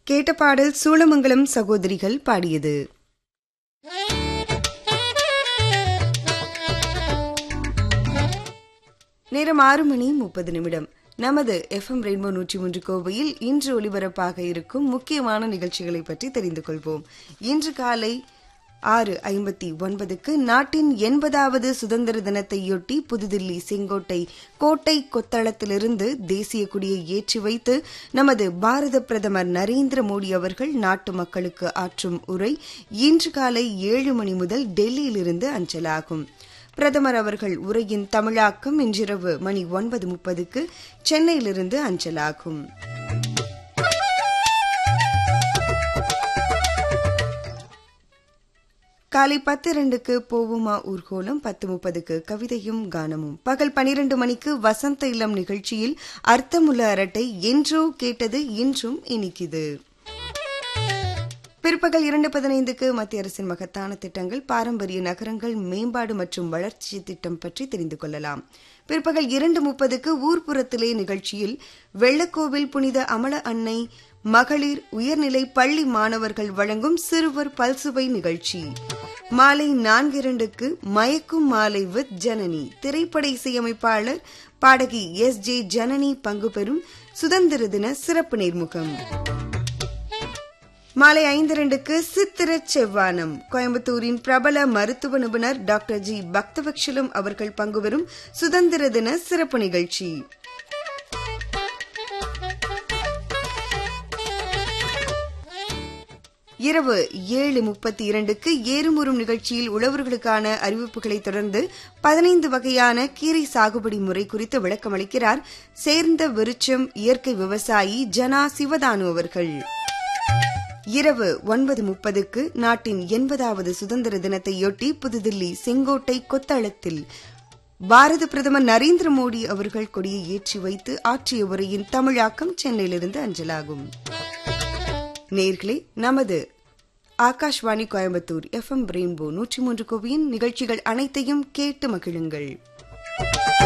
கேட்ட பாடல் சூளமங்கலம் சகோதரிகள் பாடியது நேரம் ஆறு மணி முப்பது நிமிடம் நமது எஃப்எம் ரெயின்போ நூற்றி மூன்று கோவையில் இன்று ஒலிபரப்பாக இருக்கும் முக்கியமான நிகழ்ச்சிகளை பற்றி தெரிந்து கொள்வோம் இன்று காலை ஆறு ஐம்பத்தி ஒன்பதுக்கு நாட்டின் எண்பதாவது சுதந்திர தினத்தையொட்டி புதுதில்லி செங்கோட்டை கோட்டை கொத்தளத்திலிருந்து தேசிய கொடியை ஏற்றி வைத்து நமது பாரத பிரதமர் நரேந்திர மோடி அவர்கள் நாட்டு மக்களுக்கு ஆற்றும் உரை இன்று காலை ஏழு மணி முதல் டெல்லியிலிருந்து அஞ்சலாகும் பிரதமர் அவர்கள் உரையின் தமிழாக்கம் இன்றிரவு மணி ஒன்பது முப்பதுக்கு சென்னையிலிருந்து அஞ்சலாகும் காலை பத்து இரண்டுக்கு போவுமா ஊர்கோலம் பத்து முப்பதுக்கு கவிதையும் கானமும் பகல் பனிரெண்டு மணிக்கு வசந்த இல்லம் நிகழ்ச்சியில் அர்த்தமுள்ள அரட்டை என்றோ கேட்டது இன்றும் இனிக்குது பிற்பகல் இரண்டு பதினைந்துக்கு மத்திய அரசின் மகத்தான திட்டங்கள் பாரம்பரிய நகரங்கள் மேம்பாடு மற்றும் வளர்ச்சி திட்டம் பற்றி தெரிந்து கொள்ளலாம் பிற்பகல் இரண்டு முப்பதுக்கு ஊர்ப்புறத்திலே நிகழ்ச்சியில் வெள்ளக்கோவில் புனித அமல அன்னை மகளிர் உயர்நிலை பள்ளி மாணவர்கள் வழங்கும் சிறுவர் பல்சுவை நிகழ்ச்சி மாலை நான்கு இரண்டுக்கு மயக்கும் மாலை வித் ஜனனி திரைப்பட இசையமைப்பாளர் பாடகி எஸ் ஜே ஜனனி பங்கு பெறும் சுதந்திர தின சிறப்பு நேர்முகம் மாலை ஐந்து இரண்டுக்கு சித்திர செவ்வானம் கோயம்புத்தூரின் பிரபல மருத்துவ நிபுணர் டாக்டர் ஜி பக்தவக்ஷலம் அவர்கள் பங்குபெறும் சுதந்திர தின சிறப்பு நிகழ்ச்சி இரவு ஏழு முப்பத்தி இரண்டுக்கு ஏறுமுறும் நிகழ்ச்சியில் உழவர்களுக்கான அறிவிப்புகளை தொடர்ந்து பதினைந்து வகையான கீரை சாகுபடி முறை குறித்து விளக்கமளிக்கிறார் சேர்ந்த விருச்சம் இயற்கை விவசாயி ஜனா சிவதானு அவர்கள் இரவு ஒன்பது முப்பதுக்கு நாட்டின் எண்பதாவது சுதந்திர தினத்தையொட்டி புதுதில்லி செங்கோட்டை கொத்தளத்தில் பாரத பிரதமர் நரேந்திர மோடி அவர்கள் கொடியை ஏற்றி வைத்து ஆற்றிய உரையின் தமிழாக்கம் சென்னையிலிருந்து அஞ்சலாகும் நேர்களே நமது ஆகாஷ்வாணி கோயம்புத்தூர் எஃப்எம் ரெயின்போ நூற்றி மூன்று கோவியின் நிகழ்ச்சிகள் அனைத்தையும் கேட்டு மகிழுங்கள்